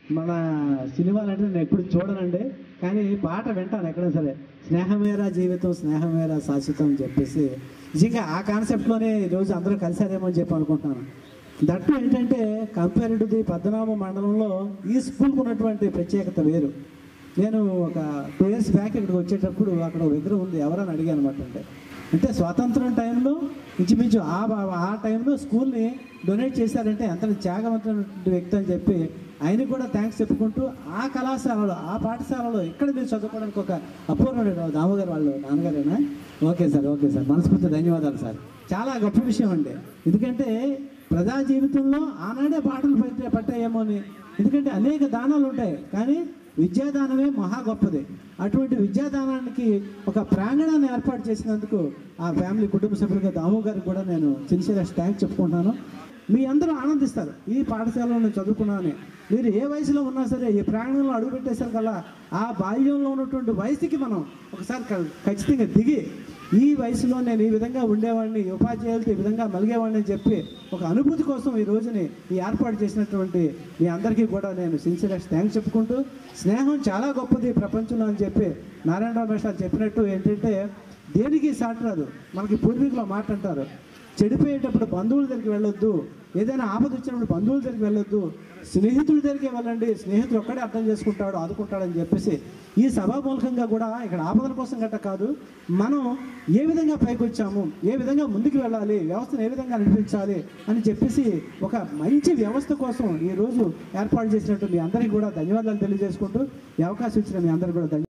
మన సినిమాలు అంటే నేను ఎప్పుడు చూడనండి కానీ పాట వింటాను ఎక్కడైనా సరే స్నేహమేరా జీవితం స్నేహమేరా శాశ్వతం అని చెప్పేసి నిజంగా ఆ కాన్సెప్ట్లోనే ఈరోజు అందరూ కలిసారేమో అని చెప్పి అనుకుంటున్నాను దట్టు ఏంటంటే కంపేర్ టు ది పద్మనాభ మండలంలో ఈ స్కూల్కి ఉన్నటువంటి ప్రత్యేకత వేరు నేను ఒక టూ ఇయర్స్ బ్యాక్ ఇక్కడికి వచ్చేటప్పుడు అక్కడ ఒక విగ్రహం ఉంది ఎవరని అడిగాను అనమాట అంటే అంటే స్వాతంత్రం టైంలో ఇంచుమించు ఆ బా- ఆ టైంలో స్కూల్ని డొనేట్ చేశారంటే ఎంత త్యాగవంతమైన వ్యక్తి అని చెప్పి ఆయనకు కూడా థ్యాంక్స్ చెప్పుకుంటూ ఆ కళాశాలలో ఆ పాఠశాలలో ఇక్కడ మీరు చదువుకోవడానికి ఒక అపూర్వమైన దామగారు వాళ్ళు నాన్నగారేనా ఓకే సార్ ఓకే సార్ మనస్ఫూర్తి ధన్యవాదాలు సార్ చాలా గొప్ప విషయం అండి ఎందుకంటే ప్రజా జీవితంలో ఆనాడే పాటలు పట్టే పట్టాయేమో అని ఎందుకంటే అనేక దానాలు ఉంటాయి కానీ విద్యాదానమే మహా గొప్పది అటువంటి విద్యాదానానికి ఒక ప్రాంగణాన్ని ఏర్పాటు చేసినందుకు ఆ ఫ్యామిలీ కుటుంబ సభ్యులుగా దాము గారికి కూడా నేను సిన్సియర్గా థ్యాంక్స్ చెప్పుకుంటున్నాను మీ అందరూ ఆనందిస్తారు ఈ పాఠశాలలో నేను చదువుకున్నానని మీరు ఏ వయసులో ఉన్నా సరే ఈ ప్రాంగణంలో అడుగుపెట్టేసరి కల్లా ఆ బాల్యంలో ఉన్నటువంటి వయసుకి మనం ఒకసారి క- ఖచ్చితంగా దిగి ఈ వయసులో నేను ఈ విధంగా ఉండేవాడిని ఈ ఉపాధ్యాయులతో ఈ విధంగా మలిగేవాడిని అని చెప్పి ఒక అనుభూతి కోసం ఈ రోజుని ఈ ఏర్పాటు చేసినటువంటి మీ అందరికీ కూడా నేను సిన్సియర్గా థ్యాంక్స్ చెప్పుకుంటూ స్నేహం చాలా గొప్పది ఈ ప్రపంచంలో అని చెప్పి నారాయణరావు మేషాలు చెప్పినట్టు ఏంటంటే దేనికి సాటి రాదు మనకి పూర్వీకులు మాట అంటారు చెడిపోయేటప్పుడు బంధువుల దగ్గరికి వెళ్ళొద్దు ఏదైనా ఆపద వచ్చినప్పుడు బంధువుల దగ్గరికి వెళ్ళొద్దు స్నేహితుడి దగ్గరికి వెళ్ళండి స్నేహితుడు ఒక్కడే అర్థం చేసుకుంటాడు ఆదుకుంటాడని చెప్పేసి ఈ సభామూలకంగా కూడా ఇక్కడ ఆపదల కోసం గట్ట కాదు మనం ఏ విధంగా పైకి వచ్చాము ఏ విధంగా ముందుకు వెళ్ళాలి వ్యవస్థను ఏ విధంగా నడిపించాలి అని చెప్పేసి ఒక మంచి వ్యవస్థ కోసం ఈ రోజు ఏర్పాటు చేసినట్టు మీ అందరికీ కూడా ధన్యవాదాలు తెలియజేసుకుంటూ ఈ అవకాశం ఇచ్చిన మీ అందరికీ కూడా ధన్యవాదాలు